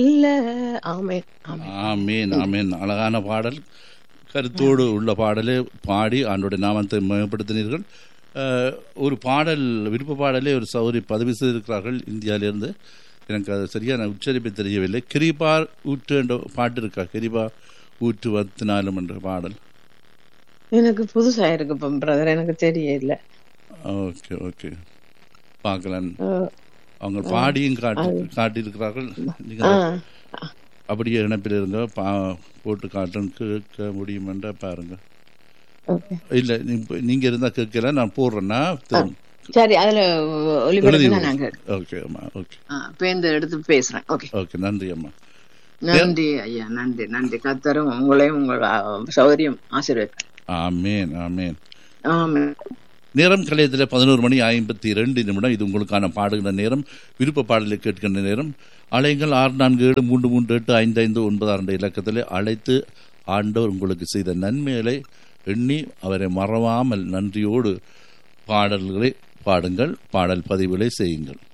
இல்ல ஆமென் ஆமென் ஆமீன் ஆமீன் அழகான பாடல் கருத்தோடு உள்ள பாடலை பாடி ஆண்டோட நாமத்தை மேம்படுத்தினீர்கள் அஹ், ஒரு பாடல் விருப்ப பாடலே ஒரு சௌரி பதவி செய்திருக்கிறார்கள் இந்தியாவிலிருந்து எனக்கு அது சரியான உச்சரிப்பு தெரியவில்லை கிரிபா ஊற்று என்ற பாட்டு இருக்கா கிரிபா ஊற்று வத்தினாலும் என்ற பாடல் எனக்கு புதுசா இருக்கு இப்ப பிரதர் எனக்கு தெரியல ஓகே ஓகே பார்க்கலாம் அஹ், அவங்க பாடியும் காட்டி காட்டியிருக்கிறார்கள் ஆ, நீங்கள் அப்படியே இணைப்பில் இருங்க பா போட்டு காட்டுன்னு கேட்க முடியும் என்ற பாருங்க okay. இல்ல நீ- நீங்க இருந்தா கேட்கல நான் போடுறேன்னா சரி அதுல ஒளிபரப்புனா நாங்க ஓகே அம்மா ஓகே பேருந்து எடுத்து பேசுறேன் ஓகே ஓகே நன்றி அம்மா நன்றி ஐயா நன்றி நன்றி கத்தரும் உங்களையும் உங்கள் ஆ, சௌகரியம் ஆசீர்வாதம் ஆமேன் ஆமேன் ஆமென் நேரம் கலையத்தில் பதினோரு மணி ஐம்பத்தி ரெண்டு நிமிடம் இது உங்களுக்கான பாடுகிற நேரம் விருப்ப பாடலை கேட்கின்ற நேரம் அலைங்கள் ஆறு நான்கு ஏழு மூன்று மூன்று எட்டு ஐந்து ஐந்து ஒன்பது ஆறு இலக்கத்தில் அழைத்து ஆண்டவர் உங்களுக்கு செய்த நன்மைகளை எண்ணி அவரை மறவாமல் நன்றியோடு பாடல்களை பாடுங்கள் பாடல் பதிவுகளை செய்யுங்கள்